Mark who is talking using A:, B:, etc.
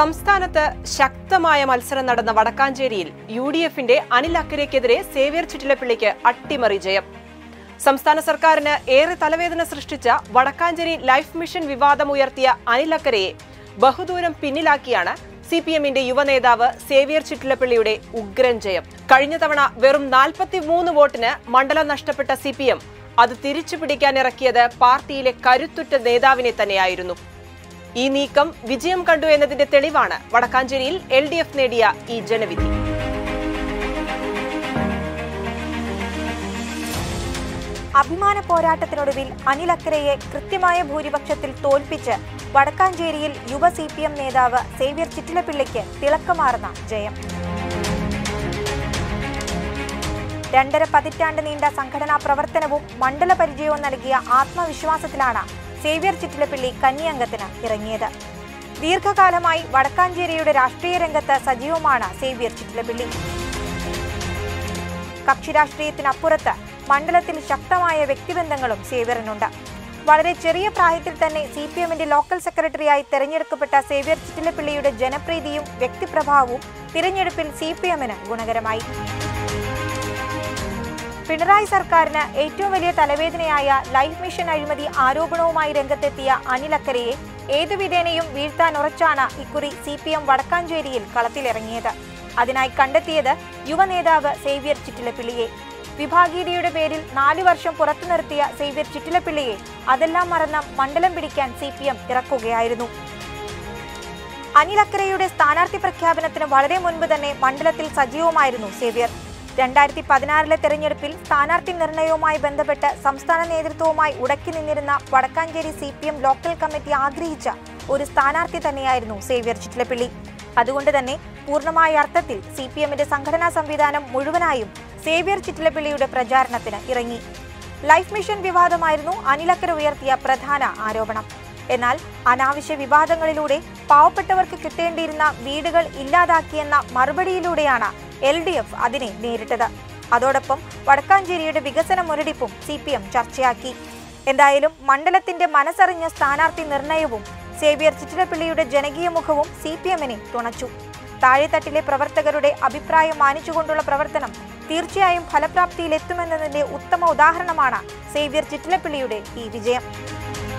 A: സംസ്ഥാനത്ത് ശക്തമായ മത്സരം നടന്ന വടക്കാഞ്ചേരിയിൽ യു ഡി എഫിന്റെ അനിൽ അക്കരയ്ക്കെതിരെ സേവ്യർ ചിറ്റിലപ്പിള്ളിക്ക് അട്ടിമറി ജയം സംസ്ഥാന സർക്കാരിന് ഏറെ തലവേദന സൃഷ്ടിച്ച വടക്കാഞ്ചേരി ലൈഫ് മിഷൻ വിവാദമുയർത്തിയ അനിൽ അക്കരയെ ബഹുദൂരം പിന്നിലാക്കിയാണ് സി പി എമ്മിന്റെ യുവനേതാവ് സേവ്യർ ചിറ്റിലപ്പള്ളിയുടെ ഉഗ്രൻ ജയം കഴിഞ്ഞ തവണ വെറും നാൽപ്പത്തിമൂന്ന് വോട്ടിന് മണ്ഡലം നഷ്ടപ്പെട്ട സി പി എം അത് തിരിച്ചു പിടിക്കാനിറക്കിയത് പാർട്ടിയിലെ കരുത്തുറ്റ നേതാവിനെ തന്നെയായിരുന്നു ഈ നീക്കം വിജയം കണ്ടു എന്നതിന്റെ തെളിവാണ് വടക്കാഞ്ചേരിയിൽ എൽ ഡി എഫ് നേടിയ ഈ ജനവിധി
B: അഭിമാന പോരാട്ടത്തിനൊടുവിൽ അനിൽ അക്കരയെ കൃത്യമായ ഭൂരിപക്ഷത്തിൽ തോൽപ്പിച്ച് വടക്കാഞ്ചേരിയിൽ യുവ സി പി എം നേതാവ് സേവ്യർ ചിറ്റിലപ്പിള്ളിക്ക് തിളക്കമാർന്ന ജയം രണ്ടര പതിറ്റാണ്ട് നീണ്ട സംഘടനാ പ്രവർത്തനവും മണ്ഡല പരിചയവും നൽകിയ ആത്മവിശ്വാസത്തിലാണ് സേവ്യർ ചിറ്റിലപ്പിള്ളി കന്നിയംഗത്തിന് ഇറങ്ങിയത് ദീർഘകാലമായി വടക്കാഞ്ചേരിയുടെ രാഷ്ട്രീയ രംഗത്ത് സജീവമാണ് സേവ്യർ ചിറ്റിലപ്പിള്ളി കക്ഷി രാഷ്ട്രീയത്തിനപ്പുറത്ത് മണ്ഡലത്തിൽ ശക്തമായ വ്യക്തിബന്ധങ്ങളും സേവ്യറിനുണ്ട് വളരെ ചെറിയ പ്രായത്തിൽ തന്നെ സി പി എമ്മിന്റെ ലോക്കൽ സെക്രട്ടറിയായി തെരഞ്ഞെടുക്കപ്പെട്ട സേവ്യർ ചിറ്റിലപ്പിള്ളിയുടെ ജനപ്രീതിയും വ്യക്തിപ്രഭാവവും തിരഞ്ഞെടുപ്പിൽ സി പി എമ്മിന് ഗുണകരമായി പിണറായി സർക്കാരിന് ഏറ്റവും വലിയ തലവേദനയായ ലൈഫ് മിഷൻ അഴിമതി ആരോപണവുമായി രംഗത്തെത്തിയ അനിൽ അക്കരയെ ഏതു വിധേനയും വീഴ്ത്താൻ ഉറച്ചാണ് ഇക്കുറി സി പി എം വടക്കാഞ്ചേരിയിൽ കളത്തിലിറങ്ങിയത് അതിനായി കണ്ടെത്തിയത് യുവനേതാവ് സേവ്യർ ചിറ്റിലപ്പിള്ളിയെ വിഭാഗീയതയുടെ പേരിൽ നാലു വർഷം പുറത്തു നിർത്തിയ സേവ്യർ ചിറ്റിലപ്പിള്ളിയെ അതെല്ലാം മറന്ന മണ്ഡലം പിടിക്കാൻ സി പി എം ഇറക്കുകയായിരുന്നു അനിൽ അക്കരയുടെ സ്ഥാനാർത്ഥി പ്രഖ്യാപനത്തിന് വളരെ മുൻപ് തന്നെ മണ്ഡലത്തിൽ സജീവമായിരുന്നു സേവ്യർ രണ്ടായിരത്തി പതിനാറിലെ തെരഞ്ഞെടുപ്പിൽ സ്ഥാനാർത്ഥി നിർണയവുമായി ബന്ധപ്പെട്ട് സംസ്ഥാന നേതൃത്വവുമായി ഉടക്കി നിന്നിരുന്ന Wadakkanchery C P M local committee ആഗ്രഹിച്ച ഒരു സ്ഥാനാർത്ഥി തന്നെയായിരുന്നു സേവ്യർ ചിറ്റിലപ്പിള്ളി അതുകൊണ്ട് തന്നെ പൂർണ്ണമായ അർത്ഥത്തിൽ സി പി എമ്മിന്റെ സംഘടനാ സംവിധാനം മുഴുവനായും സേവ്യർ ചിറ്റിലപ്പിള്ളിയുടെ പ്രചാരണത്തിന് ഇറങ്ങി ലൈഫ് മിഷൻ വിവാദമായിരുന്നു അനിലക്കര ഉയർത്തിയ പ്രധാന ആരോപണം എന്നാൽ അനാവശ്യ വിവാദങ്ങളിലൂടെ പാവപ്പെട്ടവർക്ക് കിട്ടേണ്ടിയിരുന്ന വീടുകൾ ഇല്ലാതാക്കിയെന്ന മറുപടിയിലൂടെയാണ് എൽ ഡി എഫ് അതിനെ നേരിട്ടത് അതോടൊപ്പം വടക്കാഞ്ചേരിയുടെ വികസന മുരടിപ്പും സി പി എം ചർച്ചയാക്കി എന്തായാലും മണ്ഡലത്തിന്റെ മനസ്സറിഞ്ഞ സ്ഥാനാർത്ഥി നിർണയവും സേവ്യർ ചിറ്റിലപ്പിള്ളിയുടെ ജനകീയ മുഖവും സി പി എമ്മിനെ തുണച്ചു താഴെത്തട്ടിലെ പ്രവർത്തകരുടെ അഭിപ്രായം മാനിച്ചുകൊണ്ടുള്ള പ്രവർത്തനം തീർച്ചയായും ഫലപ്രാപ്തിയിലെത്തുമെന്നതിന്റെ ഉത്തമ ഉദാഹരണമാണ് സേവ്യർ ചിറ്റിലപ്പിള്ളിയുടെ ഈ വിജയം